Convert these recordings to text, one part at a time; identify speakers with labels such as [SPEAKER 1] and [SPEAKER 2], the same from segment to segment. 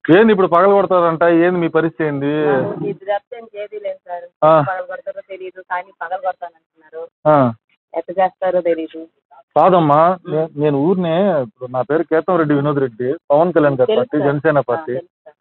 [SPEAKER 1] ఏంది ఇప్పుడు పగల కొడతారంట ఏంది మీ పరిస్థితి ఏంది
[SPEAKER 2] ఇది తప్పితే ఇంకేదీ లేదు సార్
[SPEAKER 1] ఆ.
[SPEAKER 2] పగలు కొడతారో తెలియదు కానీ పగలు కొడతానంటున్నారు
[SPEAKER 1] ఆ,
[SPEAKER 2] ఎట్ట చేస్తారో తెలియదు
[SPEAKER 1] కాదమ్మా నే- నేను ఊరినే ఇప్పుడు నా పేరు కేతం రెడ్డి వినోద్ రెడ్డి పవన్ కళ్యాణ్ గారి
[SPEAKER 2] తెలుసు
[SPEAKER 1] పార్టీ
[SPEAKER 2] సార్.
[SPEAKER 1] జనసేన
[SPEAKER 2] ఆ,
[SPEAKER 1] పార్టీ
[SPEAKER 2] తెలుసు సార్.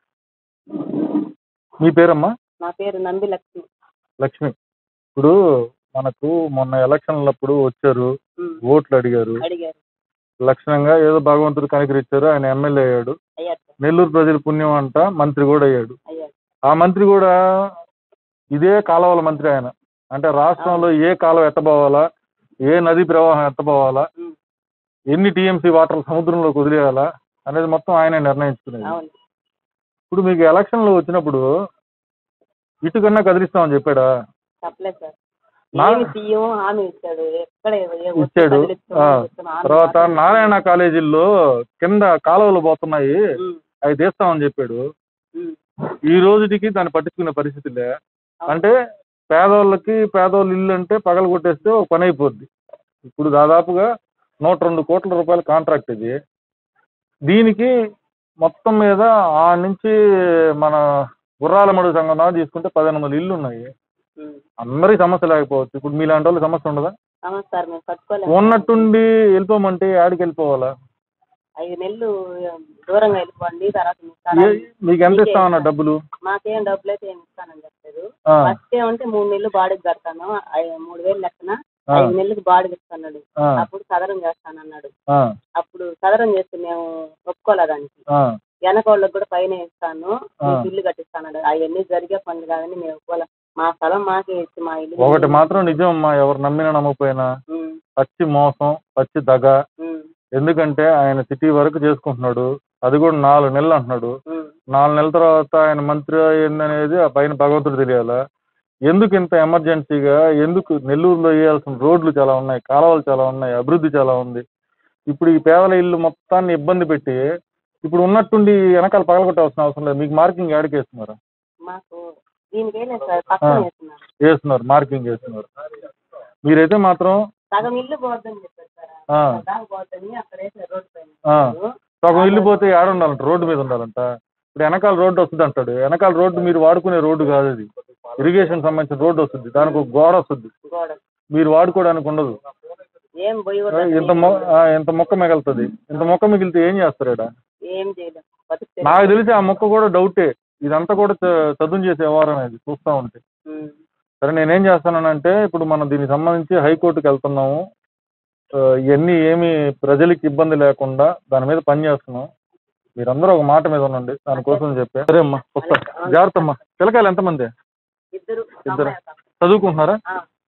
[SPEAKER 1] మీ పేరమ్మా
[SPEAKER 2] నా పేరు నంది లక్ష్మి
[SPEAKER 1] లక్ష్మి ఇప్పుడు మనకు మొన్న ఎలక్షన్లప్పుడు వచ్చారు
[SPEAKER 2] ఉమ్,
[SPEAKER 1] ఓట్లు అడిగారు
[SPEAKER 2] అడిగారు
[SPEAKER 1] లక్షణంగా ఏదో భగవంతుడు కనికరిచ్చారు ఆయన ఎమ్మెల్యే అయ్యాడు
[SPEAKER 2] అయ్యారు సార్
[SPEAKER 1] నెల్లూరు ప్రజల పుణ్యం అంట మంత్రి కూడా అయ్యాడు
[SPEAKER 2] అయ్యారు
[SPEAKER 1] ఆ మంత్రి కూడా ఇదే కాలువల మంత్రి ఆయన అంటే రాష్ట్రంలో ఏ కాలువ ఎత్తబోవాలా ఏ నది ప్రవాహం ఎత్తబోవాలా
[SPEAKER 2] ఉమ్,
[SPEAKER 1] ఎన్ని టీఎంసీ వాటర్ సముద్రంలోకి వదిలేయాలా అనేది మొత్తం ఆయన నిర్ణయించుకునేది
[SPEAKER 2] అవును
[SPEAKER 1] ఇప్పుడు మీకు ఎలక్షన్లు వచ్చినప్పుడు ఇటు కన్నా కదిలిస్తామని చెప్పాడా
[SPEAKER 2] చెప్పలేదు సార్
[SPEAKER 1] నా-
[SPEAKER 2] ఏమి సీఎం హామీ ఇచ్చాడు ఎక్కడ ఏ వస్తువు
[SPEAKER 1] ఇచ్చాడు
[SPEAKER 2] కదిలిస్తున్నాం,
[SPEAKER 1] ఆ.
[SPEAKER 2] ఇస్తున్నాం, హామీ
[SPEAKER 1] తర్వాత
[SPEAKER 2] మాత్రం
[SPEAKER 1] నారాయణ కాలేజీల్లో కింద కాలువలు పోతున్నాయి
[SPEAKER 2] ఉమ్,
[SPEAKER 1] అవి తీస్తామని చెప్పాడు
[SPEAKER 2] ఉమ్,
[SPEAKER 1] ఈ రోజుకి దాన్ని పట్టించుకునే పరిస్థితి లే అంటే పేదోళ్ళకి పేదోళ్ళ ఇల్లు అంటే పగల కొట్టేస్తే ఒక పని అయిపోద్ది ఇప్పుడు దాదాపుగా నూట రెండు కోట్ల రూపాయల కాంట్రాక్ట్ ఇది దీనికి మొత్తం మీద ఆ నుంచి మన గుర్రాలమడుగు సంఘం దాకా తీసుకుంటే పదిహేను వందల ఇల్లు ఉన్నాయి
[SPEAKER 2] ఉమ్.
[SPEAKER 1] అందరికి సమస్య లేకపోవచ్చు ఇప్పుడు మీలాంటి వాళ్ళకి సమస్య ఉండదా
[SPEAKER 2] అవును సార్ మేము కట్టుకోలేము
[SPEAKER 1] ఉన్నట్టుండి వెళ్ళిపోమంటే ఆడికి వెళ్ళిపోవాలా
[SPEAKER 2] ఐదు నెలలు దూరంగా వెళ్ళిపోండి తర్వాత మీకు
[SPEAKER 1] ఏ-
[SPEAKER 2] స్థలాలు-
[SPEAKER 1] మీకు ఎంత ఇస్తామన్న డబ్బులు
[SPEAKER 2] మాకేం డబ్బులు అయితే ఏమి ఇస్తానని చెప్పలేదు
[SPEAKER 1] ఆ,
[SPEAKER 2] ఫస్ట్ ఏమంటే మూడు నెలలు బాడికి కడతాను ఐ- మూడు వేలు లెక్కన
[SPEAKER 1] ఆ,
[SPEAKER 2] ఐదు నెలలకు బాడికి ఇస్తాడు
[SPEAKER 1] ఆ,
[SPEAKER 2] అప్పుడు సదరం చేస్తానన్నాడు
[SPEAKER 1] ఆ,
[SPEAKER 2] అప్పుడు సదరం చేస్తే మేము ఒప్పుకోలే దానికి
[SPEAKER 1] ఆ,
[SPEAKER 2] వెనక వాళ్ళకి కూడా పైన ఇస్తాను
[SPEAKER 1] ఆ.
[SPEAKER 2] మీకు ఇల్లు కట్టిస్తానన్నాడు అవన్నీ జరిగే పనులు కాదని మేము ఒప్పుకోలే మా స్థలం మాకే ఇచ్చి మా ఇల్లు
[SPEAKER 1] ఒకటి మాత్రం నిజం అమ్మా ఎవరు నమ్మినా నమ్మకపోయినా
[SPEAKER 2] ఉమ్,
[SPEAKER 1] పచ్చి మోసం పచ్చి దగ
[SPEAKER 2] ఉమ్,
[SPEAKER 1] ఎందుకంటే ఆయన సిటీ వరకు చేసుకుంటున్నాడు అది కూడా నాలుగు నెలలు అంటున్నాడు
[SPEAKER 2] ఉమ్,
[SPEAKER 1] నాలుగు నెలల తర్వాత ఆయన మంత్రి అయిందనేది ఆ పైన భగవంతుడు తెలియాలా ఎందుకు ఇంత ఎమర్జెన్సీగా ఎందుకు నెల్లూరులో వేయాల్సిన రోడ్లు చాలా ఉన్నాయి కాలువలు చాలా ఉన్నాయి అభివృద్ధి చాలా ఉంది ఇప్పుడు ఈ పేదల ఇల్లు మొత్తాన్ని ఇబ్బంది పెట్టి ఇప్పుడు ఉన్నట్టుండి వెనకాల పగలగొట్టాల్సిన అవసరం లేదు మీకు మార్కింగ్ యాడికి వేస్తున్నారు
[SPEAKER 2] మాకు దీనికి వేయలేదు సార్ పక్కన
[SPEAKER 1] ఆ.
[SPEAKER 2] వేస్తున్నారు
[SPEAKER 1] వేస్తున్నారు మార్కింగ్ వేస్తున్నారు మీరైతే మాత్రం
[SPEAKER 2] సగం ఇల్లు పోద్దని చెప్పారు సార్
[SPEAKER 1] ఆ.
[SPEAKER 2] దాకా పోద్దని అక్కడ వేసారు రోడ్డు పైన
[SPEAKER 1] ఆ. సగం ఇల్లు పోతే ఏడ ఉండాలంట రోడ్డు మీద ఉండాలంట ఇప్పుడు వెనకాల రోడ్డు వస్తుంది అంటాడు వెనకాల రోడ్డు మీరు వాడుకునే రోడ్డు కాదు అది ఇరిగేషన్ సంబంధించిన రోడ్డు వస్తుంది దానికి ఒక గోడ వస్తుంది
[SPEAKER 2] గోడ
[SPEAKER 1] మీరు వాడుకోవడానికి ఉండదు
[SPEAKER 2] ఏం పోయి
[SPEAKER 1] ఆ,
[SPEAKER 2] కూడా
[SPEAKER 1] ఇంత మొ ఆ, ఇంత మొక్క మిగులుతుంది ఇంత మొక్క మిగిలితే ఏం చేస్తారు ఈడ
[SPEAKER 2] ఏం చేయలేం బతుకుతే
[SPEAKER 1] నాకు తెలిసి ఆ మొక్క కూడా డౌటే ఇదంతా కూడా చ- చదును చేసే వ్యవహారం అనేది చూస్తా ఉంటే
[SPEAKER 2] ఉమ్,
[SPEAKER 1] సరే నేనేం చేస్తానంటే ఇప్పుడు మనం దీనికి సంబంధించి హైకోర్టుకి వెళ్తున్నాము ఆ, ఇవన్నీ ఏమి ప్రజలకి ఇబ్బంది లేకుండా దాని మీద పని చేస్తున్నాం మీరందరూ ఒక మాట మీద ఉండండి దానికోసం చెప్పే సరే అమ్మా వస్తా జాగ్రత్త అమ్మా పిల్లకాయలు ఎంతమంది
[SPEAKER 2] ఇద్దరు
[SPEAKER 1] ఇద్దరు.
[SPEAKER 2] అమ్మాయి, ఒక అబ్బాయి.
[SPEAKER 1] చదువుకుంటున్నారా
[SPEAKER 2] ఆ,